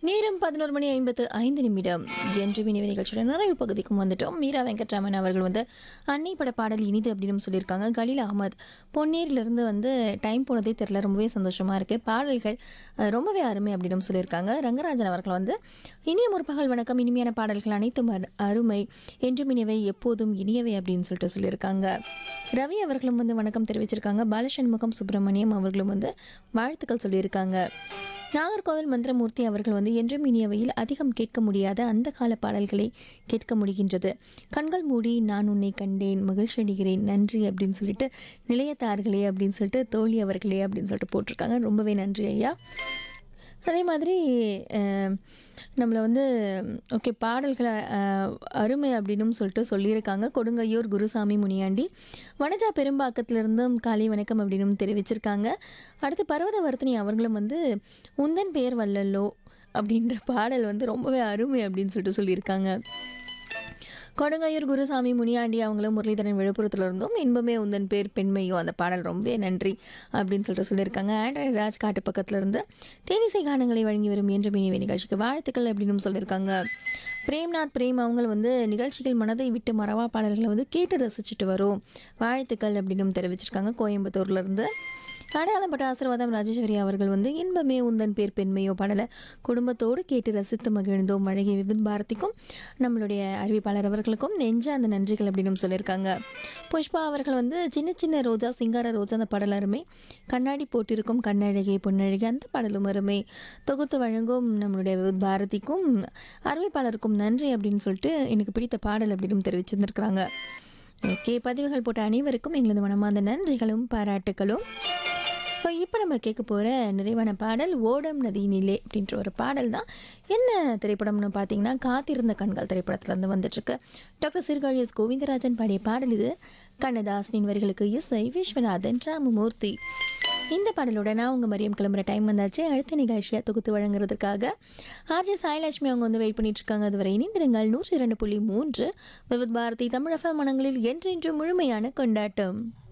நேரம் பதினோரு மணி ஐம்பத்து ஐந்து நிமிடம் என்று வினிவு நிகழ்ச்சியோட நிறைவு பகுதிக்கும் வந்துட்டோம் மீரா வெங்கட்ராமன் அவர்கள் வந்து அன்னை பட பாடல் இனிது அப்படின்னு சொல்லியிருக்காங்க கலீல் அகமது பொன்னேரிலிருந்து வந்து டைம் போனதே தெரில ரொம்பவே சந்தோஷமாக இருக்குது பாடல்கள் அஹ், ரொம்பவே அருமை அப்படின்னு சொல்லியிருக்காங்க ரங்கராஜன் அவர்கள் வந்து இனிய முற்பகல் வணக்கம் இனிமையான பாடல்கள் அனைத்தும் அரு- அருமை என்றும் இனியவை எப்போதும் இனியவை அப்படின்னு சொல்லிட்டு சொல்லியிருக்காங்க ரவி அவர்களும் வந்து வணக்கம் தெரிவிச்சிருக்காங்க பாலசண்முகம் சுப்பிரமணியம் அவர்களும் வந்து வாழ்த்துக்கள் சொல்லியிருக்காங்க நாகர்கோவில் மந்திரமூர்த்தி அவர்கள் வந்து என்றும் இனியவையில் அதிகம் கேட்க முடியாத அந்த கால பாடல்களை கேட்க முடிகின்றது கண்கள் மூடி நான் உன்னை கண்டேன் மகிழ்ச்சி அடைகிறேன் நன்றி அப்படின்னு சொல்லிட்டு நிலையத்தார்களே அப்படின்னு சொல்லிட்டு தோழி அவர்களே அப்படின்னு சொல்லிட்டு போட்டிருக்காங்க ரொம்பவே நன்றி ஐயா அதே மாதிரி அஹ், நம்மளை வந்து ஓகே பாடல்களை அஹ், அருமை அப்படின்னு சொல்லிட்டு சொல்லியிருக்காங்க கொடுங்கையூர் குருசாமி முனியாண்டி வனஜா பெரும்பாக்கத்திலிருந்தும் காலை வணக்கம் அப்படின்னு தெரிவிச்சிருக்காங்க அடுத்து பர்வத வர்த்தினி அவர்களும் வந்து உந்தன் பெயர் வல்லல்லோ அப்படின்ற பாடல் வந்து ரொம்பவே அருமை அப்படின்னு சொல்லிட்டு சொல்லியிருக்காங்க கொடுங்கையூர் குருசாமி முனியாண்டி அவங்களும் முரளிதரன் விழுப்புரத்துல இருந்தும் இன்பமே உந்தன் பேர் பெண்மையோ அந்த பாடல் ரொம்பவே நன்றி அப்படின்னு சொல்லிட்டு சொல்லியிருக்காங்க ஆண்ட்ராய்டு ராஜ் காட்டு பக்கத்துல இருந்து தேனிசை கானங்களை வழங்கி வரும் என்ற மினிவே நிகழ்ச்சிக்கு வாழ்த்துக்கள் அப்படின்னு சொல்லியிருக்காங்க பிரேம்நாத் பிரேம் அவங்க வந்து நிகழ்ச்சிகள் மனதை விட்டு மறவா பாடல்களை வந்து கேட்டு ரசிச்சுட்டு வரும் வாழ்த்துக்கள் அப்படின்னு தெரிவிச்சிருக்காங்க கோயம்புத்தூர்ல இருந்து அடையாளப்பட்ட ஆசீர்வாதம் ராஜேஸ்வரி அவர்கள் வந்து இன்பமே உந்தன் பேர் பெண்மையோ பாடலை குடும்பத்தோடு கேட்டு ரசித்து மகிழ்ந்தோம் அழகிய விபின் பாரதிக்கும் நம்மளுடைய அறிவிப்பாளர் அவர்களுக்கும் நெஞ்ச அந்த நன்றிகள் அப்படின்னு சொல்லியிருக்காங்க புஷ்பா அவர்கள் வந்து சின்ன சின்ன ரோஜா சிங்கார ரோஜா அந்த பாடல் அருமை கண்ணாடி போட்டிருக்கும் கண்ணழகே பொன்னழகே அந்த பாடலும் அருமை தொகுத்து வழங்கும் நம்மளுடைய விவித் பாரதிக்கும் அறிவிப்பாளருக்கும் நன்றி அப்படின்னு சொல்லிட்டு எனக்கு பிடித்த பாடல் அப்படின்னு தெரிவிச்சிருந்திருக்கிறாங்க ஓகே பதிவுகள் போட்ட அனைவருக்கும் எங்களது மனமார்ந்த நன்றிகளும் பாராட்டுகளும் ஸோ இப்போ நம்ம கேட்க போகிற நிறைவான பாடல் ஓடம் நதியினிலே அப்படின்ற ஒரு பாடல் தான் என்ன திரைப்படம்னு பார்த்தீங்கன்னா காத்திருந்த கண்கள் திரைப்படத்துலேருந்து வந்துட்டுருக்கு டாக்டர் சிறுகாழி எஸ் கோவிந்தராஜன் பாடிய பாடல் இது கண்ணதாசனின் வரிகளுக்கு இசை விஸ்வநாதன் ராமமூர்த்தி இந்த பாடலோட நான் உங்கள் மரியம் கிளம்புற டைம் வந்தாச்சு அடுத்த நிகழ்ச்சியை தொகுத்து வழங்குறதுக்காக ஆர்ஜே சாயலட்சுமி அவங்க வந்து வெயிட் பண்ணிட்டு இருக்காங்க அதுவரை இணைந்திருங்கள் நூற்றி இரண்டு புள்ளி மூன்று விவித் பாரதி தமிழக மனங்களில் என்றென்று முழுமையான கொண்டாட்டம்